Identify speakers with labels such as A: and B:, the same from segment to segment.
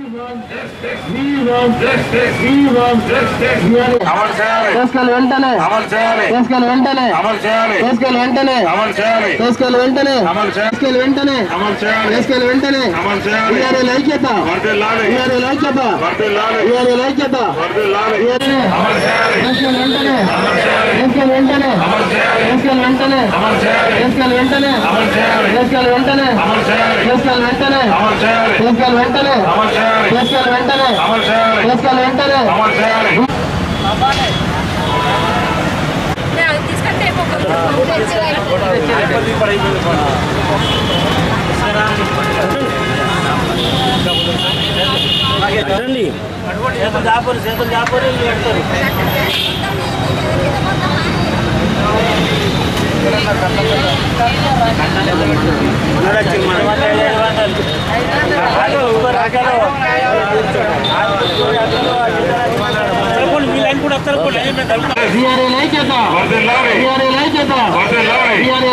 A: అమలు చేయాలి
B: తీసుకెళ్ళి వెంటనే
A: అమలు చేయాలి
B: తీసుకెళ్ళి వెంటనే
A: అమలు చేయాలి
B: తీసుకెళ్ళి వెంటనే
A: అమలు చేయాలి
B: తీసుకెళ్ళి వెంటనే
A: అమలు చేయాలి
B: తీసుకెళ్ళి వెంటనే
A: అమలు చేయాలి
B: తీసుకెళ్ళి వెంటనే
A: అమలు చేయాలి
B: వీఆర్ఏ ఐక్యత
A: వర్దిల్లాలి
B: వీఆర్ఏ ఐక్యత
A: వర్దిల్లాలి
B: వీఆర్ఏ ఐక్యత
A: వర్దిల్లాలి
B: వీఆర్ఏ
A: అమలు చేయాలి
B: తీసుకెళ్ళి వెంటనే తీసుకెళ్ళి వెంటనే
A: అమలు చేయాలి
B: తీసుకెళ్ళి వెంటనే
A: అమలు చేయాలి
B: తీసుకెళ్ళి వెంటనే
A: అమలు చేయాలి
B: తీసుకెళ్ళి వెంటనే
A: అమలు చేయాలి
B: తీసుకెళ్ళి వెంటనే
A: అమలు చేయాలి
B: తీసుకెళ్ళి వెంటనే
A: అమలు చేయాలి
B: తీసుకెళ్ళి వెంటనే
A: అమలు చేయాలి
B: తీసుకెళ్ళి వెంటనే
A: అమలు చేయాలి
C: తీసుకుంటే
D: రండి చేతులు దాపరు చేతులు దాపరు వీళ్ళు పెడతారు వీళ్ళని కూడా వస్తారు
B: వీఆర్ఏ ఐక్యత
A: వర్దిల్లాలి
B: వీఆర్ఏ ఐక్యత
A: వర్దిల్లాలి
B: VRA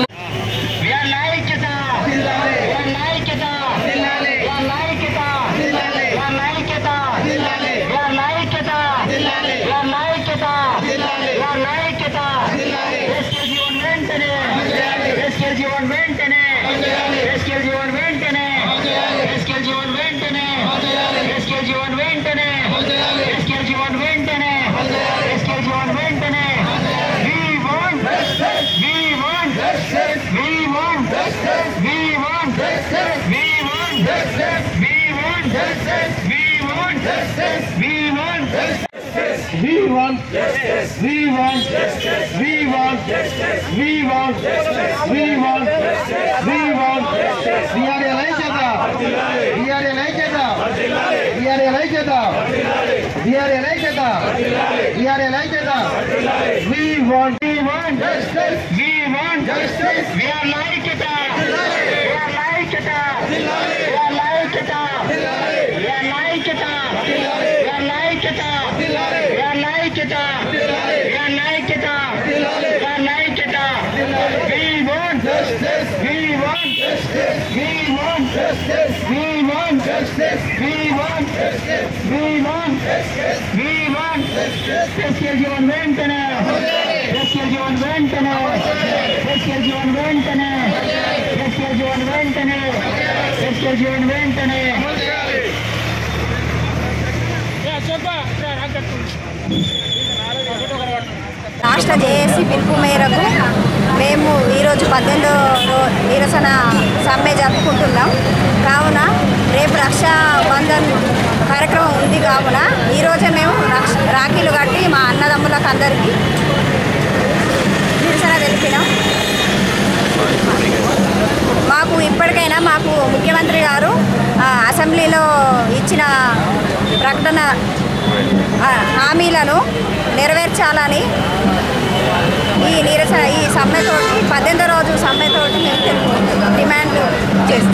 B: We want justice. We want justice. We want justice. We want justice. We want justice. We want justice. We are a Laikata. We are a Laikata. We are a Laikata. We are a Laikata. We are a Laikata. We want. We want justice. We want justice. We are Laikata. We are Laikata. We are Laikata. We are Laikata. We are Laikata. We are Laikata. We are Laikata. We are Laikata. We want justice. We want justice. We want justice. We want justice. We want justice. We want justice. We want justice. Rescue Jeevan వెంటనే rescue Jeevan వెంటనే rescue Jeevan వెంటనే rescue Jeevan వెంటనే rescue Jeevan వెంటనే
C: రాష్ట్ర JAC పిలుపు మేరకు మేము ఈరోజు పద్దెనిమిదో రో- నిరసన సమ్మె జరుపుకుంటున్నాం కావున రేపు రక్షా బంధన్ కార్యక్రమం ఉంది కావున ఈరోజే మేము రక్ష- రాఖీలు కట్టి మా అన్నదమ్ములకు అందరికీ నిరసన తెలిపినాం మాకు ఇప్పటికైనా మాకు ముఖ్యమంత్రి గారు ఆ, అసెంబ్లీలో ఇచ్చిన ప్రకటన ఆ, హామీలను నెరవేర్చాలని ఈ నిరసన ఈ సమ్మెతోటి పద్దెనిమిదో రోజు సమ్మెతోటి మేము డిమాండ్లు చేస్తాం